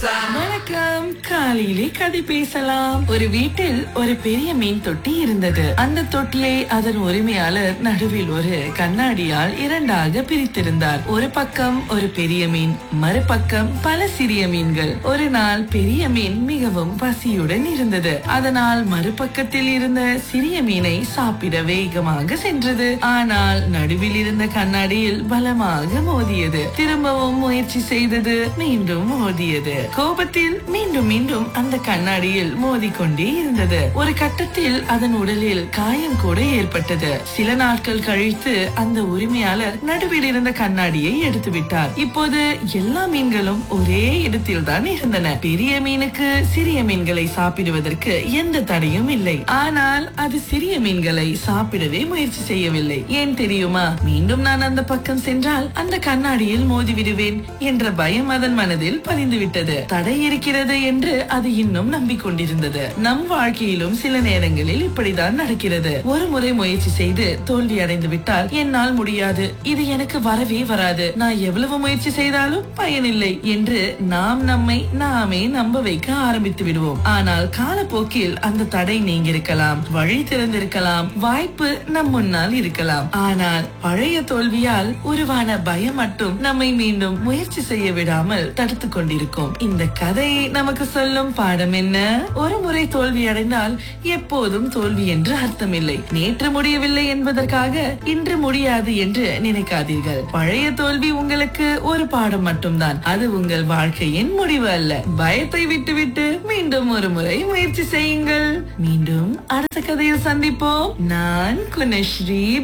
வணக்கம் காலையிலே கதை பேசலாம் ஒரு வீட்டில் ஒரு பெரிய மீன் தொட்டி இருந்தது அந்த தொட்டியை அதன் உரிமையாளர் நடுவில் ஒரு கண்ணாடியால் இரண்டாக பிரித்திருந்தார் ஒரு பக்கம் ஒரு பெரிய மீன் மறுபக்கம் பல சிறிய மீன்கள் ஒரு நாள் பெரிய மீன் மிகவும் பசியுடன் இருந்தது அதனால் மறுபக்கத்தில் இருந்த சிறிய மீனை சாப்பிட வேகமாக சென்றது ஆனால் நடுவில் இருந்த கண்ணாடியில் பலமாக மோதியது திரும்பவும் முயற்சி செய்தது மீண்டும் மோதியது கோபத்தில் மீண்டும் மீண்டும் அந்த கண்ணாடியில் மோதிக்கொண்டே இருந்தது ஒரு கட்டத்தில் அதன் உடலில் காயம் கூட ஏற்பட்டது சில நாட்கள் கழித்து அந்த உரிமையாளர் நடுவில் இருந்த கண்ணாடியை எடுத்து விட்டார் இப்போது எல்லா மீன்களும் ஒரே இடத்தில் தான் இருந்தன பெரிய மீனுக்கு சிறிய மீன்களை சாப்பிடுவதற்கு எந்த தடையும் இல்லை ஆனால் அது சிறிய மீன்களை சாப்பிடவே முயற்சி செய்யவில்லை ஏன் தெரியுமா மீண்டும் நான் அந்த பக்கம் சென்றால் அந்த கண்ணாடியில் மோதி விடுவேன் என்ற பயம் அதன் மனதில் பதிந்து விட்டது தடை இருக்கிறது என்று அது இன்னும் நம்பிக்கொண்டிருந்தது நம் வாழ்க்கையிலும் சில நேரங்களில் இப்படிதான் நடக்கிறது ஒரு முறை முயற்சி செய்து தோல்வி அடைந்து விட்டால் என்னால் முடியாது இது எனக்கு வரவே வராது நான் எவ்வளவு முயற்சி செய்தாலும் பயனில்லை என்று நாம் நம்மை நாமே நம்ப வைக்க ஆரம்பித்து விடுவோம் ஆனால் காலப்போக்கில் அந்த தடை நீங்கிருக்கலாம் வழி திறந்திருக்கலாம் வாய்ப்பு நம் முன்னால் இருக்கலாம் ஆனால் பழைய தோல்வியால் உருவான பயம் மட்டும் நம்மை மீண்டும் முயற்சி செய்ய விடாமல் தடுத்து கொண்டிருக்கும் இந்த கதை நமக்கு சொல்லும் பாடம் என்ன ஒரு முறை தோல்வி அடைந்தால் எப்போதும் தோல்வி என்று அர்த்தமில்லை நேற்று முடியவில்லை என்பதற்காக இன்று முடியாது என்று நினைக்காதீர்கள் பழைய தோல்வி உங்களுக்கு ஒரு பாடம் மட்டும்தான் அது உங்கள் வாழ்க்கையின் முடிவு அல்ல பயத்தை விட்டுவிட்டு மீண்டும் ஒரு முறை முயற்சி செய்யுங்கள் மீண்டும் அடுத்த கதையில் சந்திப்போம் நான் குணஸ்ரீ